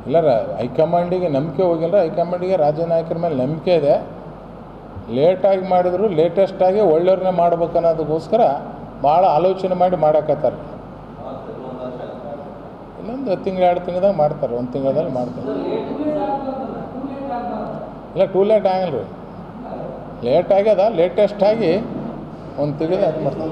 ಇಲ್ಲ ರ- ಹೈಕಮಾಂಡಿಗೆ ನಂಬಿಕೆ ಹೋಗಿಲ್ಲ ಹೈಕಮಾಂಡಿಗೆ ರಾಜ್ಯ ನಾಯಕರ ಮೇಲೆ ನಂಬಿಕೆ ಇದೆ ಲೇಟಾಗಿ ಮಾಡಿದ್ರು ಲೇಟೆಸ್ಟಾಗಿ ಒಳ್ಳೆಯವ್ರನ್ನೇ ಮಾಡ್ಬೇಕು ಅನ್ನೋದಕ್ಕೋಸ್ಕರ ಭಾಳ ಆಲೋಚನೆ ಮಾಡಿ ಮಾಡಕತ್ತಾರೆ ಇನ್ನೊಂದು ತಿಂಗಳು ಎರಡು ತಿಂಗಳದಾಗ ಮಾಡ್ತಾರೆ ಒಂದು ತಿಂಗಳದಲ್ಲಿ ಮಾಡ್ತಾರೆ ಇಲ್ಲ ಟೂ ಲೇಟ್ ಆಗಿಲ್ಲ ರೀ ಲೇಟ್ ಆಗ್ಯದ ಲೇಟೆಸ್ಟ್ ಆಗಿ ಒಂದು ತಿಂಗಳು ಅದು ಮಾಡ್ತಾರೆ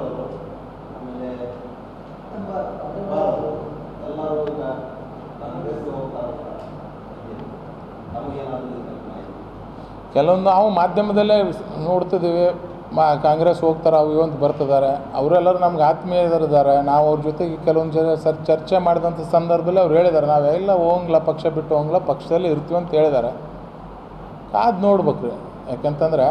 ಕೆಲವೊಂದು ನಾವು ಮಾಧ್ಯಮದಲ್ಲೇ ನೋಡ್ತಿದ್ದೀವಿ ಮಾ ಕಾಂಗ್ರೆಸ್ ಹೋಗ್ತಾರೆ ಅವು ಇವು ಅಂತ ಬರ್ತಿದ್ದಾರೆ ಅವರೆಲ್ಲರೂ ನಮ್ಗೆ ಆತ್ಮೀಯರಿದ್ದಾರೆ ನಾವು ಅವ್ರ ಜೊತೆಗೆ ಕೆಲವೊಂದು ಜನ ಸರ್ ಚರ್ಚೆ ಮಾಡಿದಂಥ ಸಂದರ್ಭದಲ್ಲಿ ಅವ್ರು ಹೇಳಿದ್ದಾರೆ ನಾವೆಲ್ಲ ಹೋಗಂಗಿಲ್ಲ ಪಕ್ಷ ಬಿಟ್ಟು ಹೋಗಂಗಿಲ್ಲ ಪಕ್ಷದಲ್ಲಿ ಇರ್ತೀವಿ ಅಂತ ಹೇಳಿದ್ದಾರೆ ಕಾದು ನೋಡ್ಬೇಕು ರೀ ಯಾಕಂತಂದ್ರೆ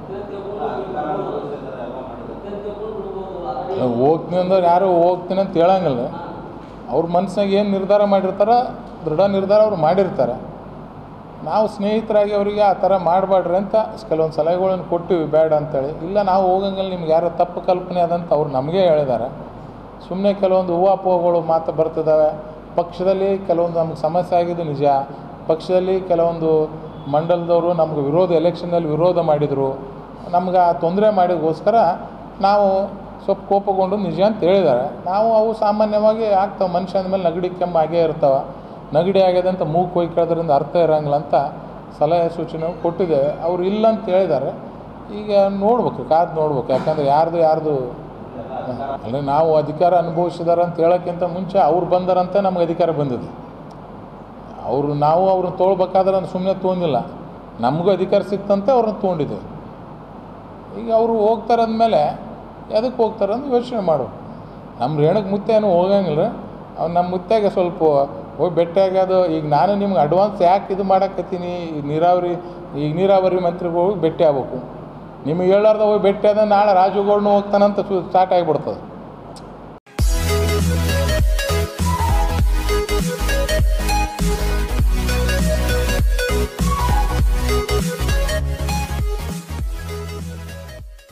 ಹೋಗ್ತೀನಿ ಅಂದ್ರೆ ಯಾರು ಹೋಗ್ತೀನಿ ಅಂತ ಹೇಳಂಗಿಲ್ಲ ಅವ್ರ ಮನ್ಸಿನಾಗ ಏನು ನಿರ್ಧಾರ ಮಾಡಿರ್ತಾರ ದೃಢ ನಿರ್ಧಾರ ಅವ್ರು ಮಾಡಿರ್ತಾರೆ ನಾವು ಸ್ನೇಹಿತರಾಗಿ ಅವರಿಗೆ ಆ ಥರ ಮಾಡಬೇಡ್ರಿ ಅಂತ ಕೆಲವೊಂದು ಸಲಹೆಗಳನ್ನು ಕೊಟ್ಟಿವಿ ಬೇಡ ಅಂತೇಳಿ ಇಲ್ಲ ನಾವು ಹೋಗಂಗಿಲ್ಲ ನಿಮ್ಗೆ ಯಾರೋ ತಪ್ಪು ಕಲ್ಪನೆ ಅದಂತ ಅವ್ರು ನಮಗೇ ಹೇಳಿದ್ದಾರೆ ಸುಮ್ಮನೆ ಕೆಲವೊಂದು ಹೂವಾಪೋಗಳು ಮಾತು ಬರ್ತಿದ್ದಾವೆ ಪಕ್ಷದಲ್ಲಿ ಕೆಲವೊಂದು ನಮ್ಗೆ ಸಮಸ್ಯೆ ಆಗಿದ್ದು ನಿಜ ಪಕ್ಷದಲ್ಲಿ ಕೆಲವೊಂದು ಮಂಡಲದವರು ನಮ್ಗೆ ವಿರೋಧ ಎಲೆಕ್ಷನ್ನಲ್ಲಿ ವಿರೋಧ ಮಾಡಿದರು ನಮ್ಗೆ ಆ ತೊಂದರೆ ಮಾಡಿಗೋಸ್ಕರ ನಾವು ಸ್ವಲ್ಪ ಕೋಪಗೊಂಡು ನಿಜ ಅಂತ ಹೇಳಿದ್ದಾರೆ ನಾವು ಅವು ಸಾಮಾನ್ಯವಾಗಿ ಆಗ್ತಾವೆ ಮನುಷ್ಯ ಅಂದಮೇಲೆ ನಗಡಿ ಕೆಮ್ಮು ಆಗೇ ಇರ್ತಾವೆ ನಗಡಿ ಆಗಿದೆ ಅಂತ ಮೂಗು ಕೊಯ್ ಕೇಳೋದ್ರಿಂದ ಅರ್ಥ ಇರೋಂಗಿಲ್ಲ ಅಂತ ಸಲಹೆ ಸೂಚನೆ ಕೊಟ್ಟಿದ್ದೇವೆ ಅವ್ರು ಇಲ್ಲ ಅಂತ ಹೇಳಿದ್ದಾರೆ ಈಗ ನೋಡ್ಬೇಕು ಕಾದು ನೋಡ್ಬೇಕು ಯಾಕಂದ್ರೆ ಯಾರ್ದು ಯಾರ್ದು ಅಂದರೆ ನಾವು ಅಧಿಕಾರ ಅನುಭವಿಸಿದಾರೆ ಅಂತ ಹೇಳೋಕ್ಕಿಂತ ಮುಂಚೆ ಅವ್ರು ಬಂದಾರಂತೆ ನಮ್ಗೆ ಅಧಿಕಾರ ಬಂದಿದೆ ಅವರು ನಾವು ಅವ್ರನ್ನ ತೊಗೊಳ್ಬೇಕಾದ್ರೆ ಸುಮ್ಮನೆ ತೊಗೊಂಡಿಲ್ಲ ನಮಗೂ ಅಧಿಕಾರ ಸಿಕ್ತಂತೆ ಅವ್ರನ್ನ ತೊಗೊಂಡಿದ್ದೀವಿ ಈಗ ಅವರು ಹೋಗ್ತಾರೆ ಅಂದಮೇಲೆ ಎದಕ್ಕೆ ಹೋಗ್ತಾರೆ ಅಂತ ಯೋಚನೆ ಮಾಡು ನಮ್ಮ ರೇಣಕ್ಕೆ ಮುತ್ತೆ ಏನು ಹೋಗಂಗಿಲ್ಲ ಅವ್ನು ನಮ್ಮ ಮುತ್ತೆಗೆ ಸ್ವಲ್ಪ ಹೋಗಿ ಭೇಟಿಯಾಗೋದು ಈಗ ನಾನು ನಿಮ್ಗೆ ಅಡ್ವಾನ್ಸ್ ಯಾಕೆ ಇದು ಮಾಡಕತ್ತೀನಿ ಈ ನೀರಾವರಿ ಈಗ ನೀರಾವರಿ ಮಂತ್ರಿಗಳು ಹೋಗಿ ಭೇಟಿ ಆಗ್ಬೇಕು ನಿಮಗೆ ಹೇಳಾರ್ದ ಹೋಗಿ ಭೇಟಿ ಆದ ನಾಳೆ ರಾಜುಗೌಡನು ಹೋಗ್ತಾನಂತ ಸ್ಟಾರ್ಟ್ ಆಗಿಬಿಡ್ತದೆ